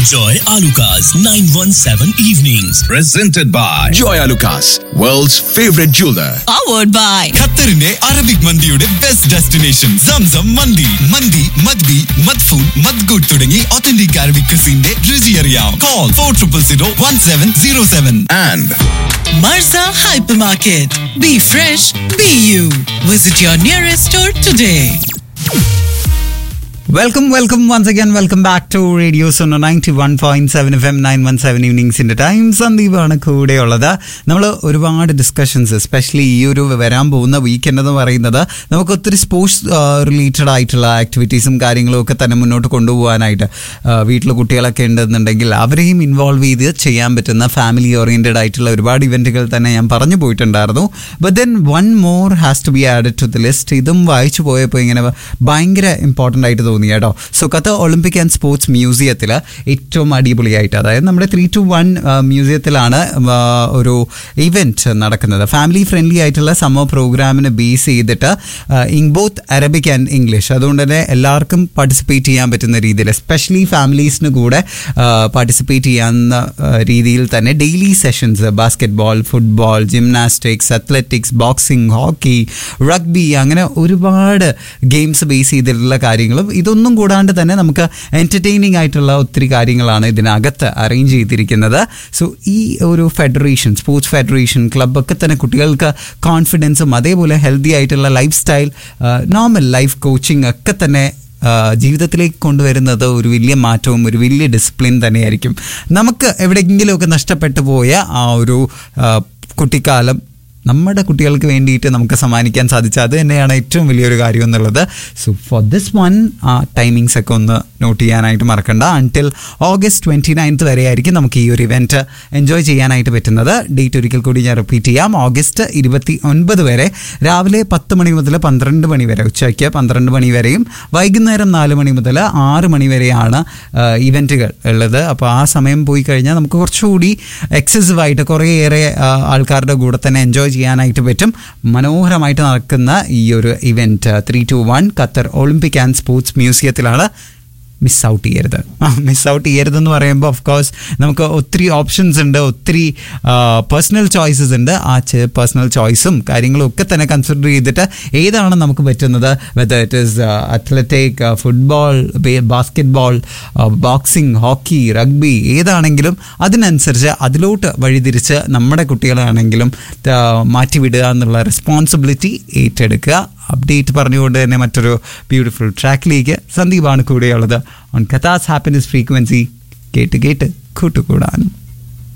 Joy Alukas, 917 Evenings. presented by Joy Lucas, world's favorite jeweler. powered by ഖത്തറിന്റെ Arabic മന്തിയുടെ best destination Zamzam മന്തി മന്തി മദ്ബി മദ്ഫൂൺ മദ്ഗുഡ് തുടങ്ങി ഒത്തന്റിക് അറബിക് ക്രിസിന്റെ രുചി അറിയാം call four triple zero one seven zero seven And Marza Hypermarket. Be fresh, be you. Visit your nearest store today. Welcome welcome once again welcome back to radio Suno ninety one point seven F M nine one seven ഈവനിങ്സിന്റെ time സന്ദീപാണ് കൂടെയുള്ളത് നമ്മൾ ഒരുപാട് discussions especially ഈ ഒരു വരാൻ പോകുന്ന weekend എന്ന് പറയുന്നത് നമുക്ക് ഒത്തിരി സ്പോർട്സ് റിലേറ്റഡ് ആയിട്ടുള്ള ആക്ടിവിറ്റീസും കാര്യങ്ങളും ഒക്കെ തന്നെ മുന്നോട്ട് കൊണ്ടുപോകാനായിട്ട് വീട്ടിൽ കുട്ടികളൊക്കെ ഉണ്ടെന്നുണ്ടെങ്കിൽ അവരെയും ഇൻവോൾവ് ചെയ്ത് ചെയ്യാൻ പറ്റുന്ന ഫാമിലി ഓറിയന്റഡ് ആയിട്ടുള്ള ഒരുപാട് ഇവന്റുകൾ തന്നെ ഞാൻ പറഞ്ഞു പോയിട്ടുണ്ടായിരുന്നു but then one more has to be added to the list ഇതും വായിച്ചു പോയപ്പോൾ ഇങ്ങനെ ഭയങ്കര ഇമ്പോർട്ടൻ്റ് ആയിട്ട് തോന്നി കേട്ടോ സോ കഥ ഒളിമ്പിക് ആൻഡ് സ്പോർട്സ് മ്യൂസിയത്തിൽ ഏറ്റവും അടിപൊളിയായിട്ട് അതായത് നമ്മുടെ ത്രീ ടു വൺ മ്യൂസിയത്തിലാണ് ആ, ഒരു ഇവൻറ്റ് നടക്കുന്നത് ഫാമിലി ഫ്രണ്ട്ലി ആയിട്ടുള്ള സമ്മർ പ്രോഗ്രാമിന് ബേസ് ചെയ്തിട്ട് in both Arabic and English അതുകൊണ്ട് തന്നെ എല്ലാവർക്കും പാർട്ടിസിപ്പേറ്റ് ചെയ്യാൻ പറ്റുന്ന രീതിയിൽ എസ്പെഷ്യലി ഫാമിലീസിന് കൂടെ പാർട്ടിസിപ്പേറ്റ് ചെയ്യാവുന്ന ആ, രീതിയിൽ തന്നെ daily sessions basketball football gymnastics athletics boxing hockey rugby അങ്ങനെ ഒരുപാട് ഗെയിംസ് ബേസ് ചെയ്തിട്ടുള്ള കാര്യങ്ങളും ഇതൊന്നും കൂടാണ്ട് തന്നെ നമുക്ക് എൻ്റർടൈനിങ് ആയിട്ടുള്ള ഒത്തിരി കാര്യങ്ങളാണ് ഇതിനകത്ത് അറേഞ്ച് ചെയ്തിരിക്കുന്നത് സോ ഈ ഒരു ഫെഡറേഷൻ സ്പോർട്സ് ഫെഡറേഷൻ ക്ലബ്ബൊക്കെ തന്നെ കുട്ടികൾക്ക് കോൺഫിഡൻസും അതേപോലെ ഹെൽത്തി ആയിട്ടുള്ള lifestyle normal life coaching ഒക്കെ തന്നെ ആ, ജീവിതത്തിലേക്ക് കൊണ്ടുവരുന്നത് ഒരു വലിയ മാറ്റവും ഒരു വലിയ ഡിസിപ്ലിൻ തന്നെയായിരിക്കും നമുക്ക് എവിടെയെങ്കിലുമൊക്കെ നഷ്ടപ്പെട്ടു പോയ ആ ഒരു ആ, കുട്ടിക്കാലം നമ്മുടെ കുട്ടികൾക്ക് വേണ്ടിയിട്ട് നമുക്ക് സമ്മാനിക്കാൻ സാധിച്ച അത് തന്നെയാണ് ഏറ്റവും വലിയൊരു കാര്യം എന്നുള്ളത് സോ ഫോർ ദിസ് വൺ ആ ടൈമിങ്സ് ഒക്കെ ഒന്ന് നോട്ട് ചെയ്യാനായിട്ട് മറക്കണ്ട അൺടിൽ ഓഗസ്റ്റ് ട്വൻറ്റി നയൻത്ത് വരെ ആയിരിക്കും നമുക്ക് ഈ ഒരു ഇവൻറ്റ് എൻജോയ് ചെയ്യാനായിട്ട് പറ്റുന്നത് ഡേറ്റ് ഒരിക്കൽ കൂടി ഞാൻ റിപ്പീറ്റ് ചെയ്യാം ഓഗസ്റ്റ് ഇരുപത്തി ഒൻപത് വരെ രാവിലെ പത്ത് മണി മുതൽ പന്ത്രണ്ട് മണി വരെ ഉച്ചയ്ക്ക് പന്ത്രണ്ട് മണി വരെയും വൈകുന്നേരം നാല് മണി മുതൽ ആറ് മണി വരെയാണ് ഇവൻറ്റുകൾ ഉള്ളത് അപ്പോൾ ആ സമയം പോയി കഴിഞ്ഞാൽ നമുക്ക് കുറച്ചുകൂടി എക്സസീവായിട്ട് കുറേയേറെ ആ, ആൾക്കാരുടെ കൂടെ തന്നെ എൻജോയ് ചെയ്യാനായിട്ട് പറ്റും മനോഹരമായിട്ട് നടക്കുന്ന ഈ ഒരു event three two one Qatar Olympic and sports മ്യൂസിയത്തിലാണ് മിസ് ഔട്ട് ചെയ്യരുത് മിസ് ഔട്ട് ചെയ്യരുതെന്ന് പറയുമ്പോൾ ഓഫ് കോഴ്സ് നമുക്ക് ഒത്തിരി ഓപ്ഷൻസ് ഉണ്ട് ഒത്തിരി പേഴ്സണൽ ചോയ്സസ് ഉണ്ട് ആ പേഴ്സണൽ ചോയ്സും കാര്യങ്ങളും ഒക്കെ തന്നെ കൺസിഡർ ചെയ്തിട്ട് ഏതാണ് നമുക്ക് പറ്റുന്നത് whether it is athletic football basketball boxing hockey rugby ഏതാണെങ്കിലും അതിനനുസരിച്ച് അതിലോട്ട് വഴിതിരിച്ച് നമ്മുടെ കുട്ടികളാണെങ്കിലും ആ, മാറ്റിവിടുക എന്നുള്ള റെസ്പോൺസിബിലിറ്റി ഏറ്റെടുക്കുക അപ്ഡേറ്റ് പറഞ്ഞുകൊണ്ട് തന്നെ മറ്റൊരു ബ്യൂട്ടിഫുൾ ട്രാക്കിലേക്ക് സന്ദീപാണ് കൂടെയുള്ളത് ഓൺ കഥാസ് ഹാപ്പിനെസ് ഫ്രീക്വൻസി കേട്ട് കേട്ട് കൂട്ടുകൂടാൻ